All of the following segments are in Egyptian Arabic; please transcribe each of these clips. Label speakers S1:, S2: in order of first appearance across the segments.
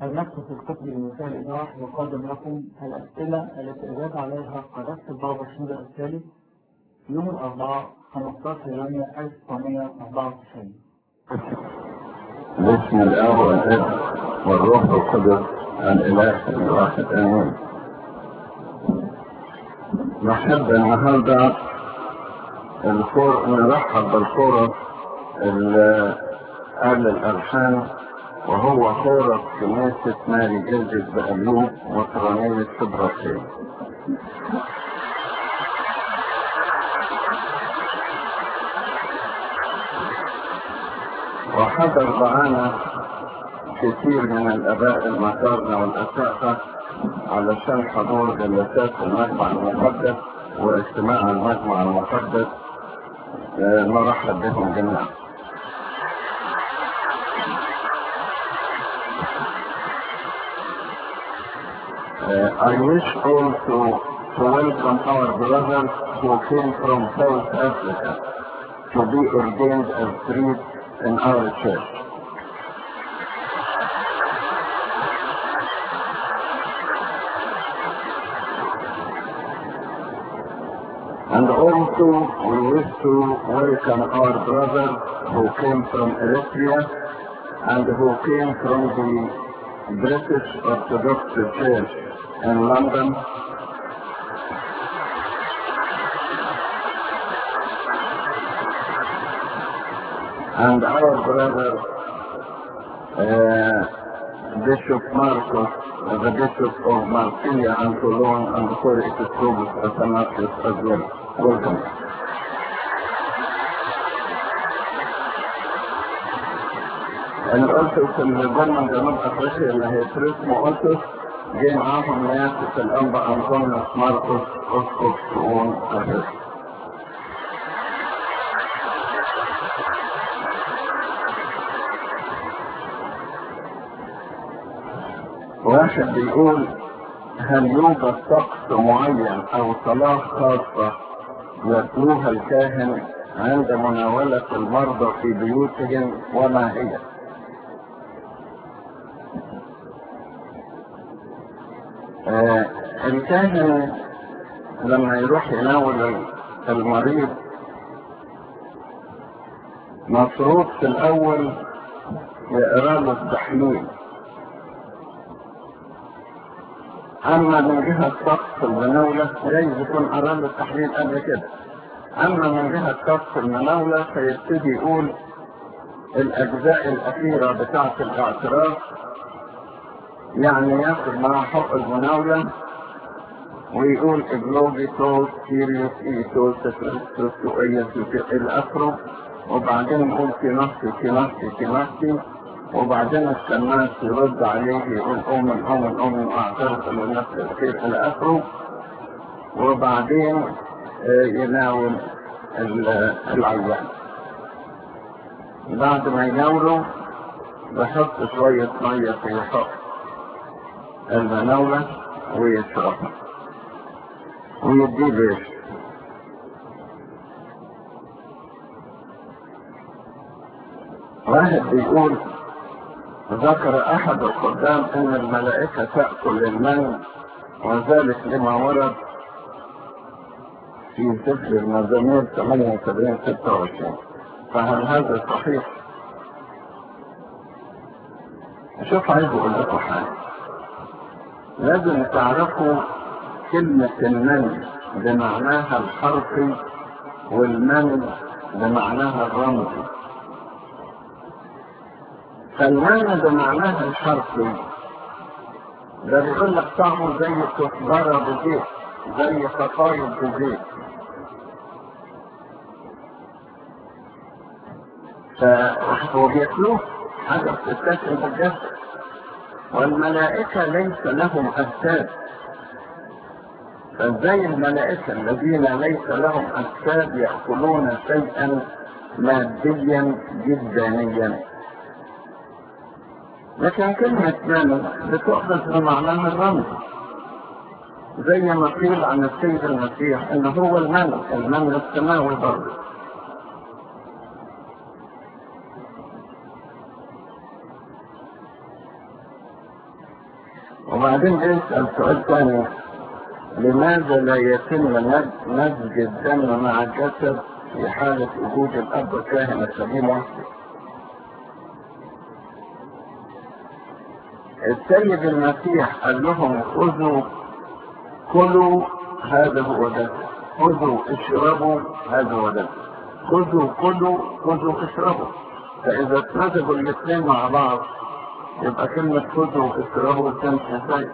S1: المكتب في القسم المثال الإيضاح يقدم لكم الأسئلة التي أجاب عليها قناة البابا الشهر الثالث يوم الأربعاء 15 يونيو 1994
S2: بسم الله والابن والروح القدس الاله الواحد امين نحب النهارده الكور نرحب بالكورس اللي قال الالحان وهو كورس كنيسة ماري جلجل بأيوب وطرانية سبراسيل وحضر معانا كثير من الاباء المطارنة والاساتذة علشان حضور جلسات المجمع المقدس واجتماع المجمع المقدس آه، نرحب بهم جميعا Uh, I wish also to welcome our brothers who came from South Africa to be ordained as priests in our church. And also we wish to welcome our brothers who came from Eritrea and who came from the British Orthodox Church in London and our brother uh, Bishop Marcos, uh, the Bishop of Marsilia and Toulon and the Holy Episcopus Athanasius as well. Welcome. الأسس اللي جم من جنوب أفريقيا اللي هي بريسمو أسس جه معاهم ناس في الأنبا أنطونيوس ماركوس أسقف شؤون أفريقيا. واحد بيقول هل يوجد طقس معين او صلاة خاصة يتلوها الكاهن عند مناولة المرضى في بيوتهم وما هي؟ آه الكاهن لما يروح يناول المريض مفروض في الاول يقرا له التحليل اما من جهة طقس المناولة جايز يكون اراد التحليل قبل كده اما من جهة طقس المناولة فيبتدي يقول الاجزاء الاخيرة بتاعة الاعتراف يعني ياخد معاه حق المناولة ويقول اجلوبي توس سيريوس ايتوس تفرستوس الى اخره وبعدين يقول في نفسي في نفسي في نفسي وبعدين الشماس يرد عليه يقول قوم قوم قوم واعترف ان النفس الخير الى اخره وبعدين يناول العيان بعد ما يناوله بحط شوية مية في حق المناولة ويشربها ويديه ليش واحد بيقول ذكر احد الخدام ان الملائكة تأكل المن وذلك لما ورد في سفر المزامير 78 26 فهل هذا صحيح؟ شوف عايز اقول لكم حاجة لازم تعرفوا كلمة المن بمعناها الحرفي والمن بمعناها الرمزي فالمعنى بمعناها الحرفي ده بيقول لك طعمه زي كزبرة بزيت زي فطاير بزيت فهو بياكلوه حاجة بتتاكل بالجسد والملائكة ليس لهم أجساد فازاي الملائكة الذين ليس لهم أجساد يأكلون شيئا ماديا جدانيا لكن كلمة من بتؤخذ بمعناها الرمز زي ما قيل عن السيد المسيح انه هو المن المن السماوي برضه وبعدين بيسأل سؤال تاني لماذا لا يتم مد- مزج الدم مع الجسد في حالة وجود الأب كاهن السليم وحده؟ السيد المسيح قال لهم خذوا كلوا هذا هو دم خذوا اشربوا هذا هو دم خذوا كلوا خذوا اشربوا فإذا اتمزجوا الاثنين مع بعض يبقى كلمة خذوا اشربوا تمشي ازاي؟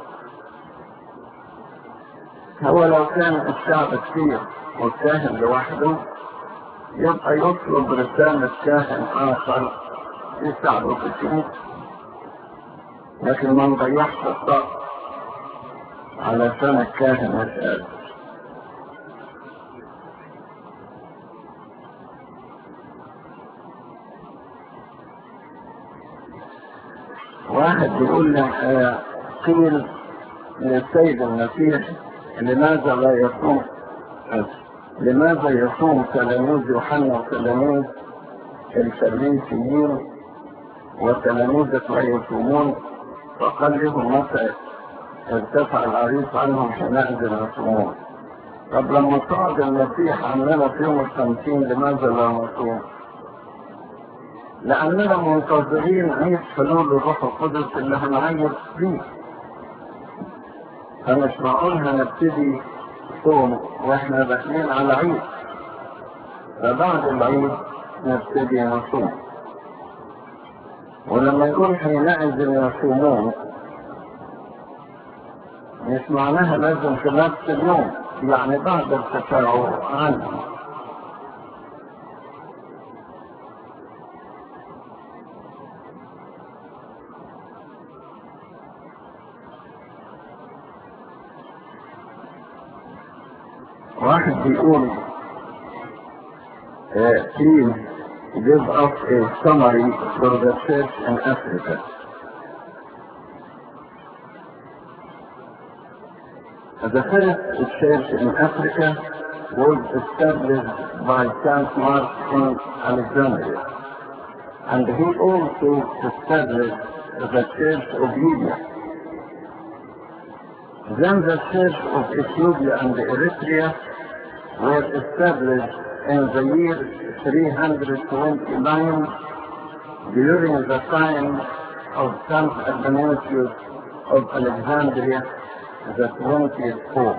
S2: هو لو كان الشعب كتير والكاهن لوحده يبقى يطلب رسالة كاهن آخر يساعده في الكنيسة لكن ما نضيعش الطاقة علشان الكاهن مش قادر واحد بيقول لي آه، قيل للسيد المسيح لماذا لا يصوم آه، لماذا يصوم تلاميذ يوحنا وتلاميذ الفريسيين وتلاميذك لا يصومون فقال لهم متى ارتفع العريس عنهم حينئذ يصومون طب لما صعد المسيح عننا في يوم الخمسين لماذا لا نصوم؟ لأننا منتظرين عيد حلول الروح القدس اللي هنعيد فيه فمش معقول هنبتدي صوم واحنا داخلين على عيد فبعد العيد نبتدي نصوم ولما يقول حينئذ يصومون مش معناها لازم في نفس اليوم يعني بعد ارتفاعه عنهم واحد بيقول uh, please give us a summary for the church in Africa. The first church in Africa was established by Saint Mark in Alexandria. And he also established the Church of Libya. Then the Church of Ethiopia and Eritrea were established in the year 329 during the time of Saint Athanasius of Alexandria, the 20th Pope.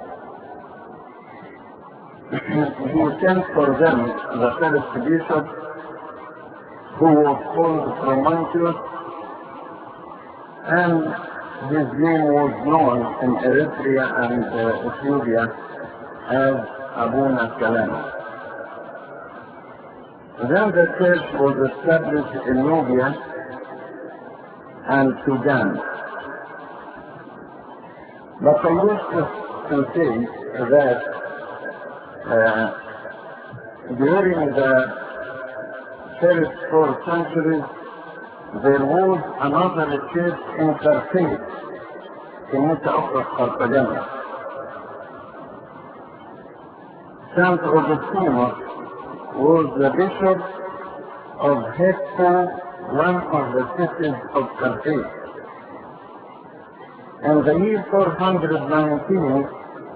S2: he sent for them the first bishop who was called Promantius and his name was known in Eritrea and uh, Ethiopia as Abuna Salama. Then the church was established in Nubia and Sudan. But I wish to, to say that uh, during the first four centuries, there was another church in Carthage, كنيسة أخرى في قرطاجنة. Saint Augustinus was the bishop of Hector, one of the cities of Carthage. In the year 419,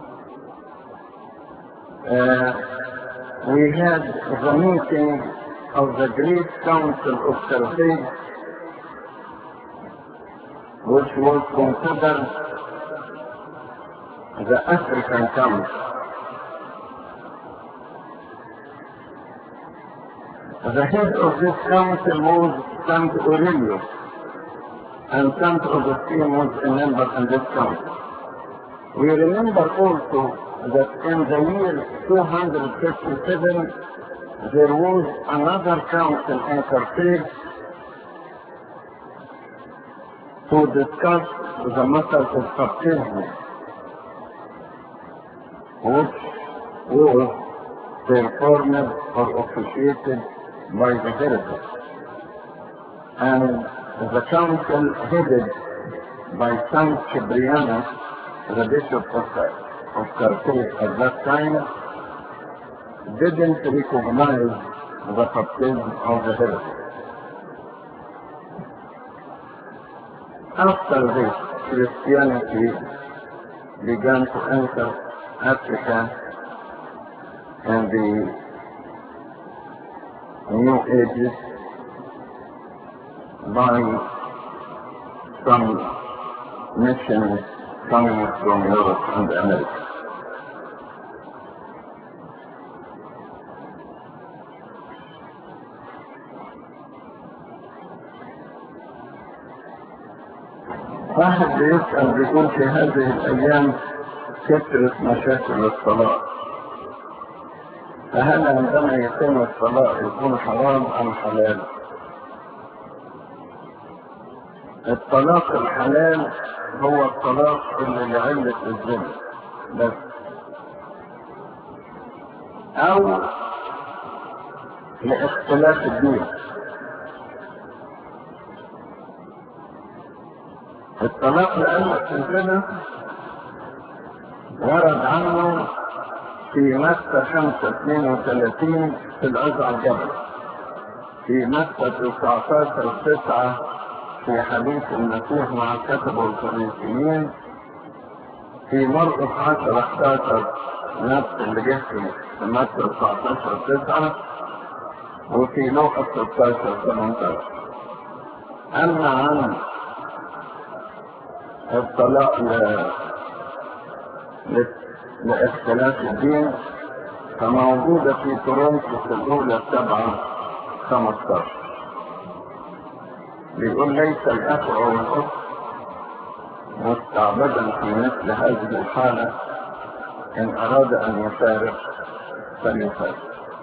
S2: uh, we had the meeting of the Great Council of Carthage, which was considered the African Council. The head of this council was Saint Aurelius, and Saint Augustine was a member in this council. We remember also that in the year 257 there was another council in Carthage to discuss the matter of baptism, which was performed or officiated by the heretics. And the council headed by Saint Ciprianus, the bishop of, of Carthage at that time, didn't recognize the baptism of the heretics. After this, Christianity began to enter Africa and the New Ages by some missions coming from Europe and America. واحد بيسأل بيقول في هذه الأيام كثرت مشاكل الصلاة فهل عندما يتم الصلاة يكون حرام أم حلال؟ الطلاق الحلال هو الطلاق اللي لعلة الزنا بس أو لاختلاف الدين الطلاق لعلة الزنا ورد عنه في متى 5 32 في الأزع الجبل في متى 19 9 في حديث المسيح مع الكتبة والفريسيين في مرقس 10 11 نفس اللي جه في متى 19 9 وفي لوقا 16 18 أما عن الطلاق ل... ل... لاختلاف الدين فموجودة في كورنثوس الأولى سبعة 15 بيقول ليس الأخ أو الأخت مستعبدا في مثل هذه الحالة إن أراد أن يفارق فليفارق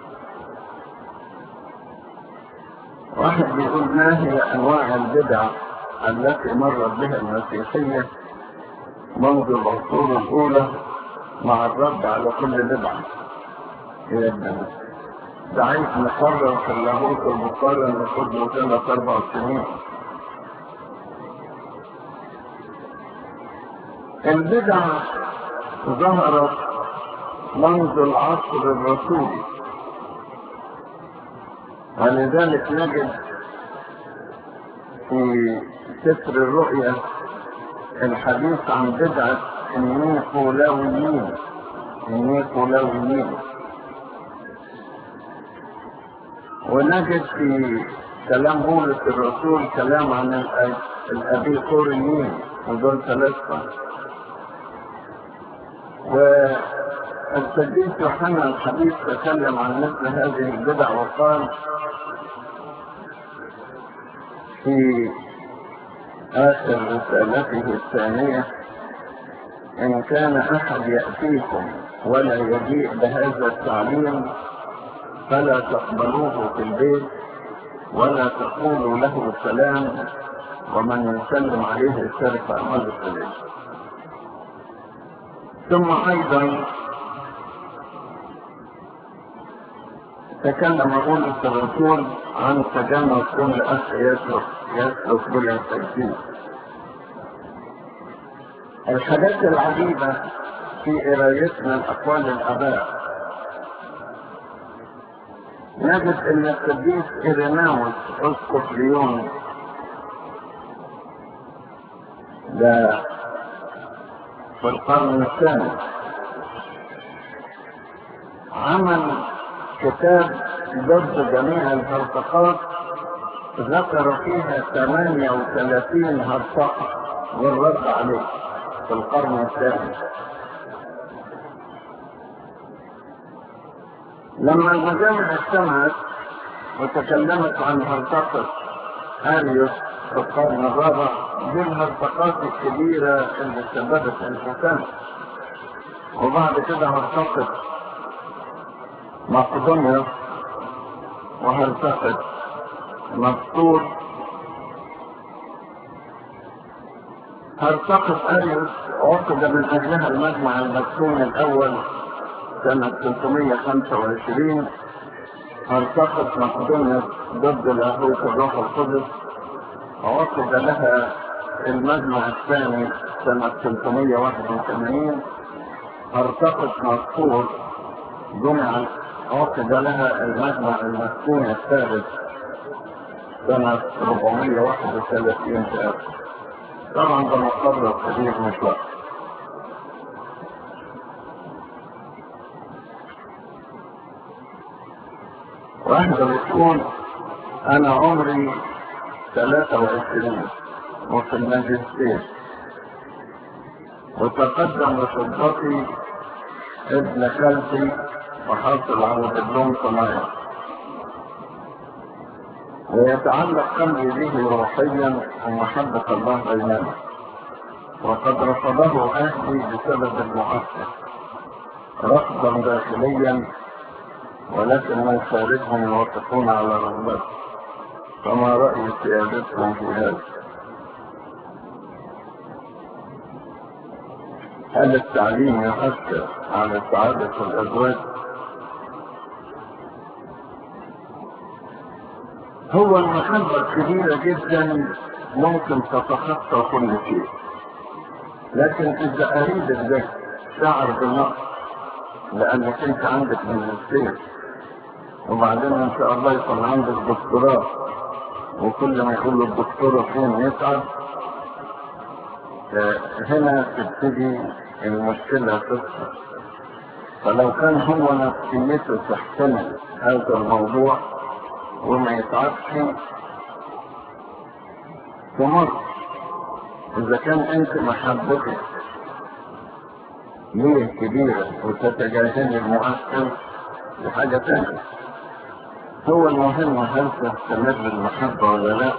S2: واحد بيقول ما هي أنواع البدع التي مرت بها المسيحية منذ العصور الأولى مع الرد على كل بدعة هي الدنيا ده عايز نقرر في اللاهوت المقارن ناخد له ثلاث أربع سنين البدع ظهرت منذ العصر الرسولي ولذلك نجد في سفر الرؤيا الحديث عن بدعة النيقولاويين النيقولاويين ونجد في كلام بولس الرسول كلام عن الأبيقوريين ودول ثلاثة والقديس يوحنا الحديث تكلم عن مثل هذه البدع وقال في آخر رسالته الثانية إن كان أحد يأتيكم ولا يجيء بهذا التعليم فلا تقبلوه في البيت ولا تقولوا له سلام ومن يسلم عليه سرق أعمال السلام ثم أيضا تكلم بولس الرسول عن تجمع كل أخ يسلك يسلك بلا تجديد الحاجات العجيبة في قرايتنا لأقوال الآباء نجد ان القديس إيريناوس اسقف ليون ده في القرن الثاني عمل كتاب ضد جميع الهرطقات ذكر فيها 38 هرطقة والرد عليه في القرن الثاني لما المجامع اجتمعت وتكلمت عن هرطقة أريوس في القرن الرابع دي الهرطقات الكبيرة اللي سببت انقسام وبعد كده هرطقة مقدونيا وهرطقة مسطور هرطقة أريوس عقد من أجلها المجمع المسكون الأول سنة 325 هرطقة مقدونيا ضد اللاهوت الروح القدس عقد لها المجمع الثاني سنة 381 هرطقة مسطور جمع عقد لها المجمع المسكون الثالث سنة 431 تقريبا طبعا ده مقرر كبير مش وقت واحدة بتقول أنا عمري 23 وفي الماجستير وتقدم لخطتي ابن خالتي وحصل على دبلوم صناعي ويتعلق قلبي به روحيا ومحبة الله بيننا وقد رفضه أهلي بسبب المعسكر رفضا داخليا ولكن من خارجهم يوافقون على رغبته فما رأي سيادتكم في هذا؟ هل التعليم يؤثر على سعادة الأزواج؟ هو المحبة الكبيرة جدا ممكن تتخطى كل شيء لكن إذا قريبك ده شعر بالنقص لأنك أنت عندك ماجستير وبعدين إن شاء الله يكون عندك دكتوراه وكل ما يقول له الدكتورة فين يتعب هنا تبتدي المشكلة تظهر فلو كان هو نفسيته تحتمل هذا الموضوع وما يتعبش تمر إذا كان أنت محبتك ليه كبيرة وتتجاهل المؤثر لحاجة ثانية هو المهم هل تستمر المحبة ولا لا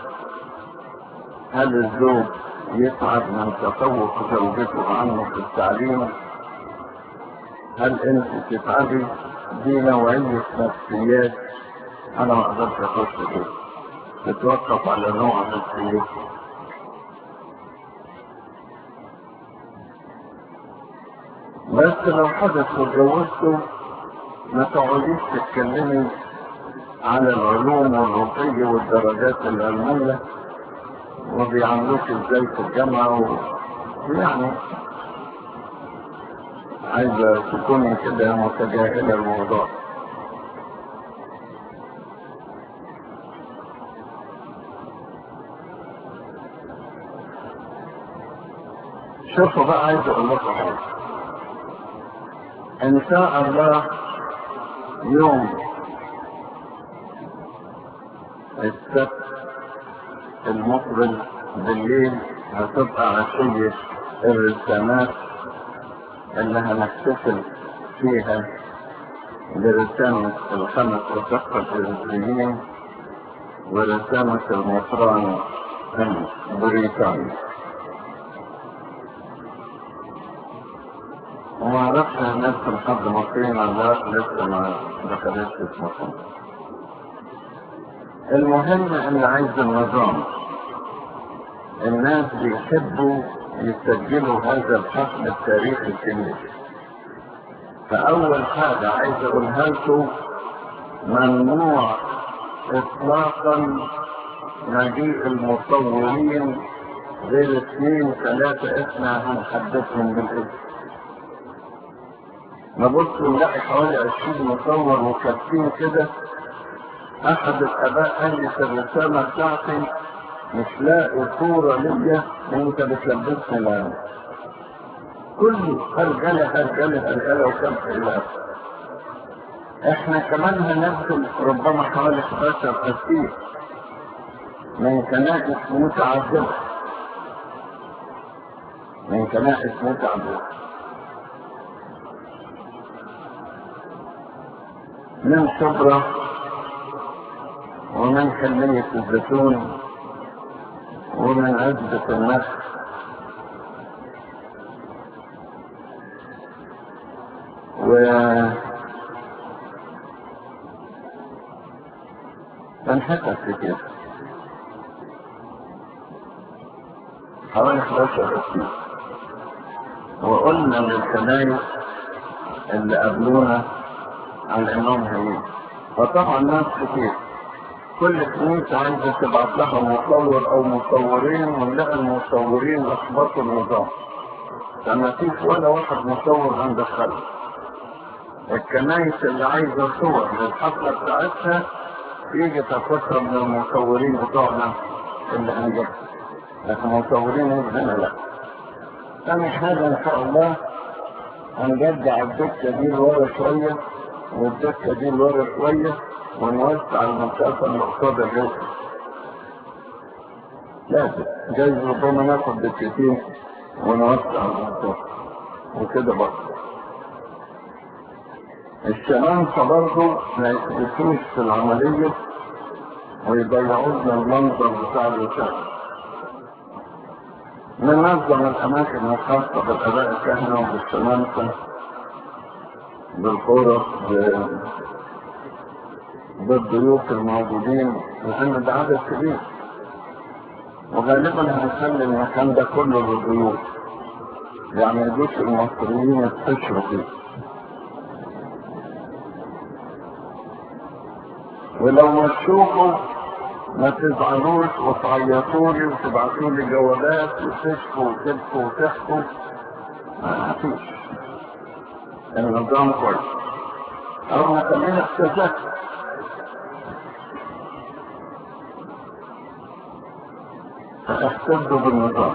S2: هل الزوج يتعب من تفوق زوجته عنه في التعليم هل انت تتعبي دي نوعية نفسيات انا ما اقدرش اخش فيها تتوقف على نوع نفسيته بس لو حدث واتجوزته ما تقعديش تتكلمي على العلوم والرقي والدرجات العلمية وبيعملوك ازاي في الجامعة و... يعني عايزة تكوني كده متجاهلة الموضوع شوفوا بقى عايز اقول لكم حاجة ان شاء الله يوم السبت المقبل بالليل هتبقى عشية الرسامات اللي هنحتفل فيها برسامة الخمس وثقة الإنجليزيين ورسامة المصران البريطاني وما عرفش الناس لحد مصريين ولا لسه ما دخلتش في مصر المهم اللي عايز النظام الناس بيحبوا يسجلوا هذا الحفل التاريخي الكبير فأول حاجة عايز أقولها لكم ممنوع إطلاقا مجيء المصورين غير اثنين ثلاثة احنا هنحدثهم بالاسم نبص نلاقي حوالي عشرين مصور وكاتبين كده احد الاباء قال لي في الرسالة بتاعتي مش لاقي صورة ليا وانت بتلبسني الان كله هرجلة هرجلة هرجلة وكم خلاف احنا كمان هننزل ربما حوالي 11 تسجيل من كنائس متعددة من كنائس متعددة من شبرا ومن حلية الزيتون ومن عزبة النخل و فانحكت كتير حوالي 11 اسبوع وقلنا للكنايس اللي قبلونا على انهم هيجوا فطبعا ناس كتير كل كنيسة عايزة تبعت لها مصور او مصورين ونلاقي المصورين لخبطوا النظام فما فيش ولا واحد مصور عند الخلق الكنايس اللي عايزة صور للحفلة بتاعتها يجي تاخدها من المصورين بتوعنا اللي هنجيبها لكن مصورين هنا لا ثاني حاجة إن شاء الله هنرجع الدكة دي لورا شوية والدكة دي لورا شوية ونوسع المسافة اللي قصاد الرزق لازم جايز ربما ناخد دكتين ونوسع المسافة وكده برضه الشمامسة برضه ما يثبتوش في العملية ويضيعوا لنا المنظر بتاع الوسائل ننظم الأماكن الخاصة بالآباء الكهنة وبالشمامسة بالغرف بالضيوف الموجودين لأن ده عدد كبير وغالبا هنخلي المكان ده كله للضيوف يعني يجوش المصريين يستشروا فيه ولو مشوكوا ما تزعلوش وتعيطوا لي وتبعتوا لي جوابات وتشكوا وتبكوا وتحكوا ما فيش النظام كويس او نخلينا في تذكر فاحتدوا بالنظام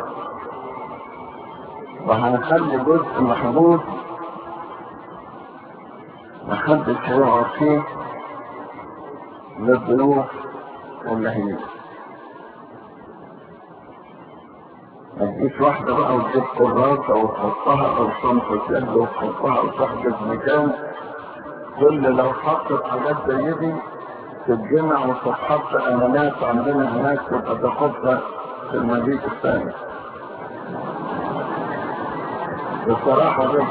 S2: وهنخلي جزء محدود محدش هيقعد فيه للضيوف ولا هي ما تجيش واحدة بقى وتجيب كراسة وتحطها أو شنطة يد وتحطها وتحجز مكان كل لو حطت حاجات زي دي تتجمع وتتحط أمانات عندنا هناك تبقى تاخدها في المبيت الثاني بصراحة ده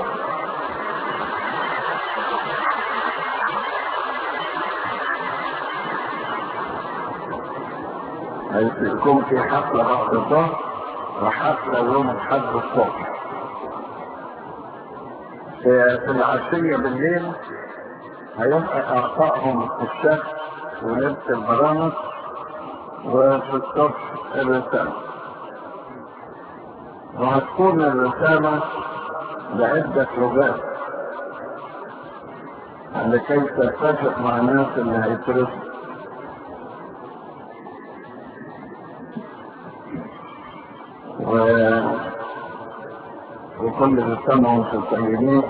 S2: هيكون في حفلة بعد الظهر وحفلة يوم الحد الصبح في العشية بالليل هيبقى إعطائهم الشك ولبس البرامج وفي الصبح الرسالة وهتكون الرسالة بعدة لغات لكي تتفق مع الناس اللي هيترسل و... وكل سنة وانتم طيبين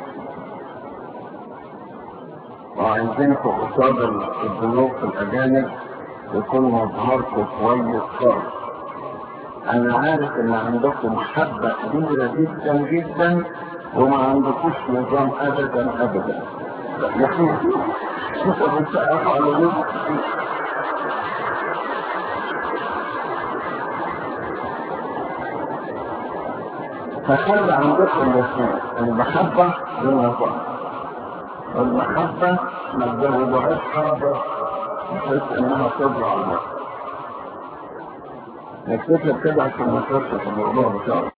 S2: وعايزينكم قصاد الضيوف الأجانب يكون مظهركم كويس خالص أنا عارف إن عندكم محبة كبيرة جدا جدا وما عندكوش نظام أبدا أبدا يعني انت بتسقف على نفسك فخلي عندكم الاثنين المحبة والنظام المحبة ما تزودوهاش حاجة بحيث انها تضرع الوقت نكتفي كده عشان ما نخش في الموضوع بتاعنا